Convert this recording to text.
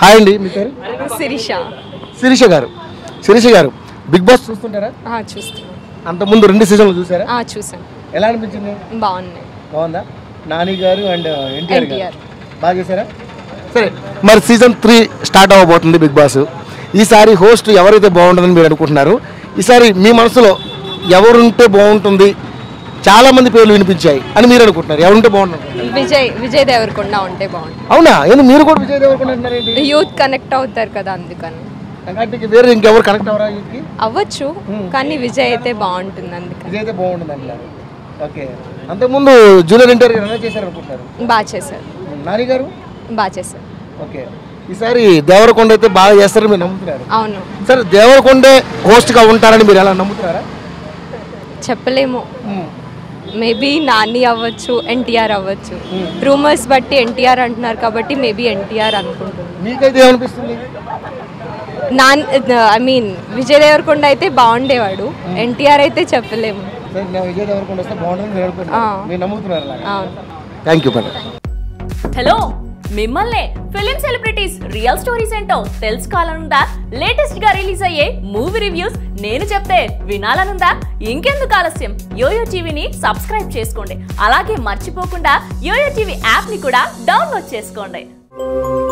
Hi అండి మీ పేరు శిరీష శిరీష గారు శిరీష గారు బిగ్ బాస్ చూస్తుంటారా ఆ, చూస్తున్నాను అంతకుముందు రెండు సీజన్లు చూసారా ఆ, చూసాను ఎలా అనిపించింది బాగున్నాయి బాగుందా నాని గారు అండ్ ఎన్టీఆర్ గారు ఎన్టీఆర్ బాగా చేశారా సరే మరి సీజన్ త్రీ స్టార్ట్ అవ్వబోతుంది బిగ్ బాస్ ఈసారి హోస్ట్ ఎవరైతే బాగుంటుందని మీరు అనుకుంటున్నారు ఈసారి మీ మనసులో ఎవరుంటే బాగుంటుంది చాలా మంది పేర్లు వినిపించాయి అని మీరు అనుకుంటున్నారు ఎవరుంటే బాగుంటుంది విజయ్ విజయ్ దేవరకొండ ఉంటే బాగుంటుంది అవునా ఏంది మీరు కూడా విజయ్ దేవరకొండ అంటున్నారు ఏంటి యూత్ కనెక్ట్ అవుతారు కదా అందుకని అంటే వేరే ఇంకెవరు కనెక్ట్ అవరా వీటికి అవ్వచ్చు కానీ విజయ్ అయితే బాగుంటుంది అందుకని విజయ్ అయితే బాగుంటుంది అంటున్నారు ఓకే అంతకుముందు జూనియర్ ఎన్టీఆర్ గారు ఎలా చేశారు అనుకుంటున్నారు బాగా చేశారు నాని గారు బాగా చేశారు ఓకే ఈసారి దేవరకొండ అయితే బాగా చేస్తారని మీరు నమ్ముతున్నారు అవును సరే దేవరకొండే హోస్ట్గా ఉంటారని మీరు ఎలా నమ్ముతున్నారా చెప్పలేము మేబీ నాని అవ్వచ్చు ఎన్టీఆర్ అవ్వచ్చు రూమర్స్ బట్టి ఎన్టీఆర్ అంటున్నారు కాబట్టి మేబీ ఎన్టీఆర్ అనుకుంటున్నాను మీకైతే ఏమనిపిస్తుంది నాన్ ఐ మీన్ విజయ్ దేవరకొండ అయితే బాగుండేవాడు ఎన్టీఆర్ అయితే చెప్పలేము సరే నేను విజయ్ దేవరకొండ వస్తే బాగుంటుందని మీరు అనుకుంటున్నారు ఆ. మీరు నమ్ముతున్నారు అవును థ్యాంక్ యూ మేడం హలో మిమ్మల్నే ఫిలిం సెలబ్రిటీస్ రియల్ స్టోరీస్ ఏంటో తెలుసుకోవాలనుందా లేటెస్ట్ గా రిలీజ్ అయ్యే మూవీ రివ్యూస్ నేను చెప్తే వినాలనుందా ఇంకెందుకు ఆలస్యం యోయో టీవీని సబ్స్క్రైబ్ చేసుకోండి అలాగే మర్చిపోకుండా యోయో టీవీ యాప్ ని కూడా డౌన్లోడ్ చేసుకోండి